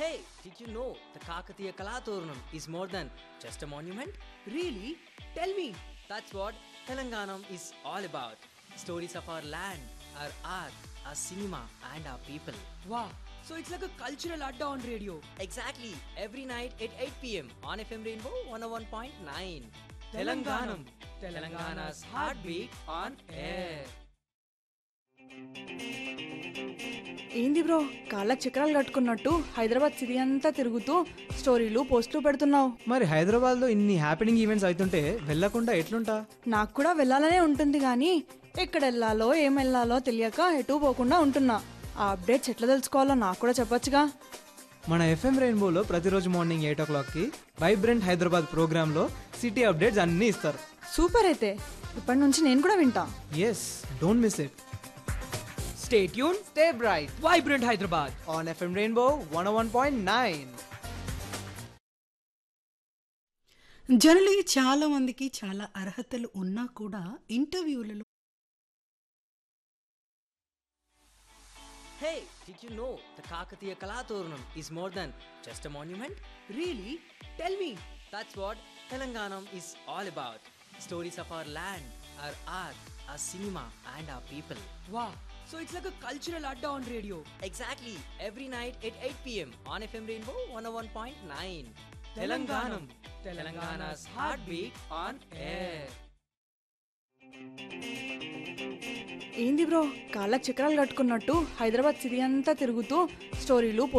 Hey, did you know the Kakatiya Kalaturnam is more than just a monument? Really? Tell me. That's what Telanganam is all about. Stories of our land, our art, our cinema, and our people. Wow. So it's like a cultural adda on radio. Exactly, every night at 8 pm on FM Rainbow 101.9. Telanganam. Telangana's heartbeat on air. ఏంది bro కాళ్ళకి చక్రాలు కట్టుకున్నట్టు Hyderabad city అంతా తిరుగుతూ స్టోరీలు పోస్టులు పెడుతున్నావు మరి హైదరాబాద్లో ఇన్ని హ్యాపెనింగ్ ఈవెంట్స్ అవుతుంటే వెళ్ళకుండా ఎట్లుంటా నాకు కూడా వెళ్ళాలనే ఉంటుంది కానీ ఎక్కడ వెళ్ళాలో ఏం వెళ్ళాలో తెలియక ఎటు పోకుండా ఉంటున్నా ఆ అప్డేట్స్ ఎట్లా తెలుసుకోవాలో నాకు కూడా చెప్పొచ్చుగా మన ఎఫ్ఎం రెయిన్బోలో ప్రతిరోజు మార్నింగ్ ఎయిట్ ఓ క్లాక్కి వైబ్రెంట్ హైదరాబాద్ ప్రోగ్రాంలో సిటీ అప్డేట్స్ అన్నీ ఇస్తారు సూపర్ అయితే ఇప్పటి నుంచి నేను కూడా వింటా yes don't miss it Stay tuned. Stay bright Vibrant Hyderabad. On F M rainbow one one point nine generally చాలా మందికి చాలా అర్హతలు ఉన్నా కూడా ఇంటర్వ్యూలలో Hey, did you know the Kakatiya Kalaturnam is more than just a monument? Really? Tell me. That's what Telanganam is all about. Stories of our land, our art, our cinema, and our people. Wow. So it's like a cultural adda on radio. Exactly, every night at 8 pm on FM Rainbow 101.9. Telanganam. Telangana's heartbeat on air. ఏంది bro కాళ్ళకి చక్రాలు కట్టుకున్నట్టు Hyderabad city అంతా తిరుగుతూ స్టోరీలు